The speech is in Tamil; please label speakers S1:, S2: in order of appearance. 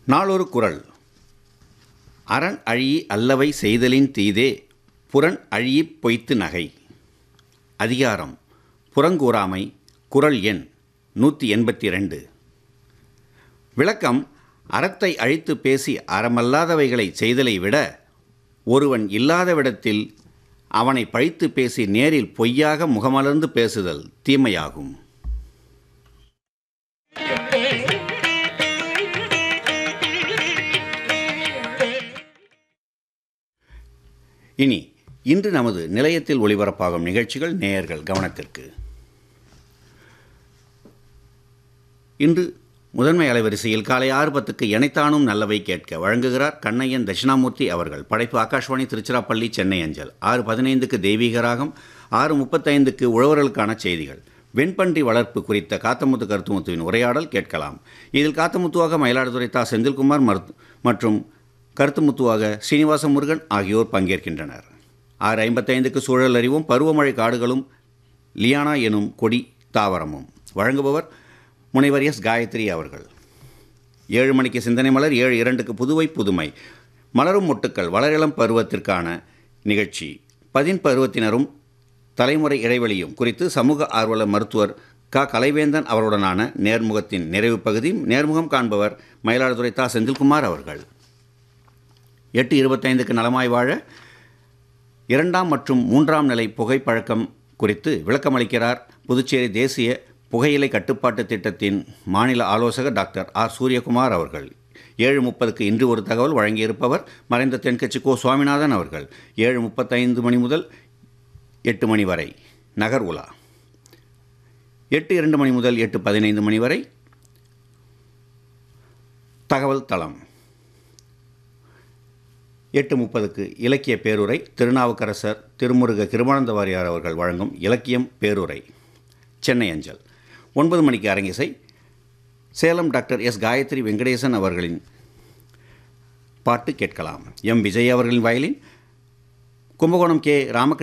S1: நாளொரு குறள் அரண் அழியி அல்லவை செய்தலின் தீதே புறன் அழியிப் பொய்த்து நகை அதிகாரம் புறங்கூறாமை குறள் எண் நூற்றி எண்பத்தி ரெண்டு விளக்கம் அறத்தை அழித்து பேசி அறமல்லாதவைகளை செய்தலை விட ஒருவன் இல்லாதவிடத்தில் அவனை பழித்து பேசி நேரில் பொய்யாக முகமலர்ந்து பேசுதல் தீமையாகும் இனி இன்று நமது நிலையத்தில் ஒளிபரப்பாகும் நிகழ்ச்சிகள் நேயர்கள் கவனத்திற்கு இன்று முதன்மை அலைவரிசையில் காலை ஆறு பத்துக்கு இணைத்தானும் நல்லவை கேட்க வழங்குகிறார் கண்ணையன் தட்சிணாமூர்த்தி அவர்கள் படைப்பு ஆகாஷ்வாணி திருச்சிராப்பள்ளி சென்னை அஞ்சல் ஆறு பதினைந்துக்கு தெய்வீக ராகம் ஆறு முப்பத்தைந்துக்கு உழவர்களுக்கான செய்திகள் வெண்பன்றி வளர்ப்பு குறித்த காத்தமுத்து கருத்துமுத்துவின் உரையாடல் கேட்கலாம் இதில் காத்தமுத்துவாக மயிலாடுதுறை தா செந்தில்குமார் மருத் மற்றும் கருத்துமுத்துவாக ஸ்ரீனிவாச முருகன் ஆகியோர் பங்கேற்கின்றனர் ஆறு ஐம்பத்தைந்துக்கு சூழல் அறிவும் பருவமழை காடுகளும் லியானா எனும் கொடி தாவரமும் வழங்குபவர் முனைவர் எஸ் காயத்ரி அவர்கள் ஏழு மணிக்கு சிந்தனை மலர் ஏழு இரண்டுக்கு புதுவை புதுமை மலரும் மொட்டுக்கள் வளரிளம் பருவத்திற்கான நிகழ்ச்சி பதின் பருவத்தினரும் தலைமுறை இடைவெளியும் குறித்து சமூக ஆர்வலர் மருத்துவர் க கலைவேந்தன் அவருடனான நேர்முகத்தின் நிறைவு பகுதி நேர்முகம் காண்பவர் மயிலாடுதுறை தா செந்தில்குமார் அவர்கள் எட்டு இருபத்தைந்துக்கு நலமாய் வாழ இரண்டாம் மற்றும் மூன்றாம் நிலை புகைப்பழக்கம் குறித்து விளக்கமளிக்கிறார் புதுச்சேரி தேசிய புகையிலை கட்டுப்பாட்டு திட்டத்தின் மாநில ஆலோசகர் டாக்டர் ஆர் சூரியகுமார் அவர்கள் ஏழு முப்பதுக்கு இன்று ஒரு தகவல் வழங்கியிருப்பவர் மறைந்த தென்கட்சி கோ சுவாமிநாதன் அவர்கள் ஏழு முப்பத்தைந்து மணி முதல் எட்டு மணி வரை நகர் உலா எட்டு இரண்டு மணி முதல் எட்டு பதினைந்து மணி வரை தகவல் தளம் எட்டு முப்பதுக்கு இலக்கிய பேருரை திருநாவுக்கரசர் திருமுருக கிருமானந்த வாரியார் அவர்கள் வழங்கும் இலக்கியம் பேருரை சென்னை அஞ்சல் ஒன்பது மணிக்கு அரங்கிசை சேலம் டாக்டர் எஸ் காயத்ரி வெங்கடேசன் அவர்களின் பாட்டு கேட்கலாம் எம் விஜய் அவர்களின் வயலின் கும்பகோணம் கே ராமகிருஷ்ணன்